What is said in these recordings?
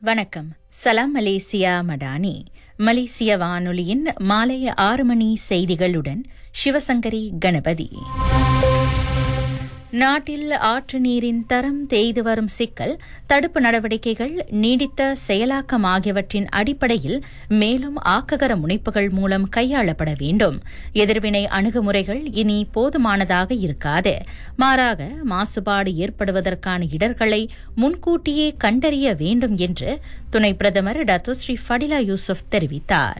வணக்கம் சலாம் மலேசியா மடானி மலேசிய வானொலியின் மாலை ஆறு மணி செய்திகளுடன் சிவசங்கரி கணபதி நாட்டில் ஆற்று நீரின் தரம் தேய்து வரும் சிக்கல் தடுப்பு நடவடிக்கைகள் நீடித்த செயலாக்கம் ஆகியவற்றின் அடிப்படையில் மேலும் ஆக்ககர முனைப்புகள் மூலம் கையாளப்பட வேண்டும் எதிர்வினை அணுகுமுறைகள் இனி போதுமானதாக இருக்காது மாறாக மாசுபாடு ஏற்படுவதற்கான இடர்களை முன்கூட்டியே கண்டறிய வேண்டும் என்று துணை பிரதமர் டத்துஸ்ரீ ஃபடிலா யூசுப் தெரிவித்தார்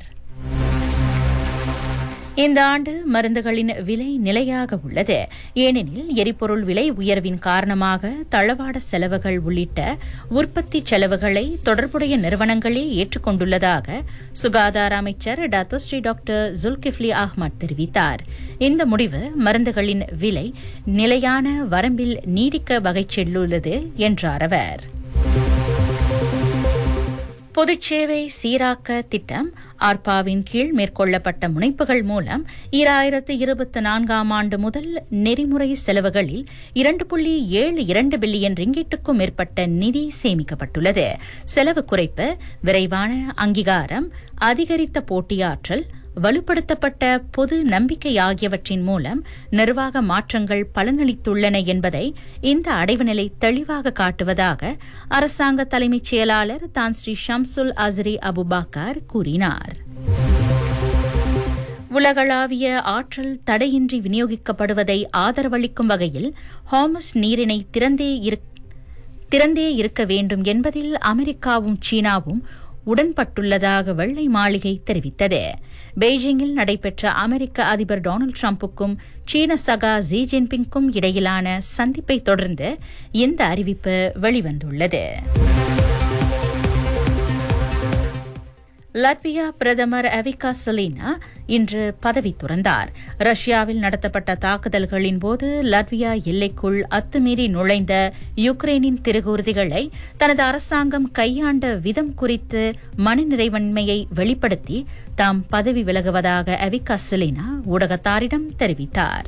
இந்த ஆண்டு மருந்துகளின் விலை நிலையாக உள்ளது ஏனெனில் எரிபொருள் விலை உயர்வின் காரணமாக தளவாட செலவுகள் உள்ளிட்ட உற்பத்தி செலவுகளை தொடர்புடைய நிறுவனங்களே ஏற்றுக்கொண்டுள்ளதாக சுகாதார அமைச்சர் டாத்தோஸ்ரீ டாக்டர் ஜுல்கிஃப்லி அஹ்மத் தெரிவித்தார் இந்த முடிவு மருந்துகளின் விலை நிலையான வரம்பில் நீடிக்க வகை செல்லுள்ளது என்றார் அவர் பொதுச்சேவை சீராக்க திட்டம் ஆர்பாவின் கீழ் மேற்கொள்ளப்பட்ட முனைப்புகள் மூலம் இராயிரத்து இருபத்தி நான்காம் ஆண்டு முதல் நெறிமுறை செலவுகளில் இரண்டு புள்ளி ஏழு இரண்டு பில்லியன் ரிங்கிட்டுக்கும் மேற்பட்ட நிதி சேமிக்கப்பட்டுள்ளது செலவு குறைப்பு விரைவான அங்கீகாரம் அதிகரித்த போட்டியாற்றல் வலுப்படுத்தப்பட்ட பொது நம்பிக்கை ஆகியவற்றின் மூலம் நிர்வாக மாற்றங்கள் பலனளித்துள்ளன என்பதை இந்த அடைவு நிலை தெளிவாக காட்டுவதாக அரசாங்க தலைமைச் செயலாளர் தான் ஸ்ரீ ஷம்சுல் அஸ்ரி அபுபாக்கர் கூறினார் உலகளாவிய ஆற்றல் தடையின்றி விநியோகிக்கப்படுவதை ஆதரவளிக்கும் வகையில் ஹாமஸ் நீரினை திறந்தே திறந்தே இருக்க வேண்டும் என்பதில் அமெரிக்காவும் சீனாவும் உடன்பட்டுள்ளதாக வெள்ளை மாளிகை தெரிவித்தது பெய்ஜிங்கில் நடைபெற்ற அமெரிக்க அதிபர் டொனால்டு டிரம்புக்கும் சீன சகா ஜி ஜின்பிங்கும் இடையிலான சந்திப்பை தொடர்ந்து இந்த அறிவிப்பு வெளிவந்துள்ளது லட்வியா பிரதமர் அவிகா சலீனா இன்று பதவி துறந்தார் ரஷ்யாவில் நடத்தப்பட்ட தாக்குதல்களின் போது லட்வியா எல்லைக்குள் அத்துமீறி நுழைந்த யுக்ரைனின் திருகூர்திகளை தனது அரசாங்கம் கையாண்ட விதம் குறித்து மனநிறைவன்மையை வெளிப்படுத்தி தாம் பதவி விலகுவதாக அவிகா சலீனா ஊடகத்தாரிடம் தெரிவித்தார்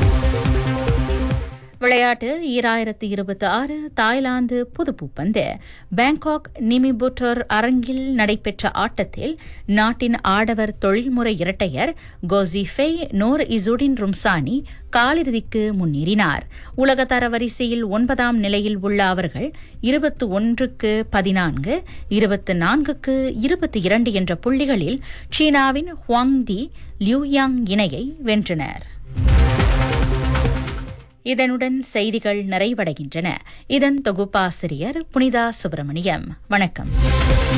விளையாட்டு ஈராயிரத்து இருபத்தி ஆறு தாய்லாந்து புதுப்பூப்பந்து பாங்காக் நிமிபுட்டர் அரங்கில் நடைபெற்ற ஆட்டத்தில் நாட்டின் ஆடவர் தொழில்முறை இரட்டையர் கோசிஃபே நோர் இசுடின் ரும்சானி காலிறுதிக்கு முன்னேறினார் உலக தரவரிசையில் ஒன்பதாம் நிலையில் உள்ள அவர்கள் இருபத்தி ஒன்றுக்கு பதினான்கு இருபத்தி நான்குக்கு இருபத்தி இரண்டு என்ற புள்ளிகளில் சீனாவின் ஹுவாங்தி லியூயாங் இணையை வென்றனர் இதனுடன் செய்திகள் நிறைவடைகின்றன இதன் தொகுப்பாசிரியர் புனிதா சுப்பிரமணியம் வணக்கம்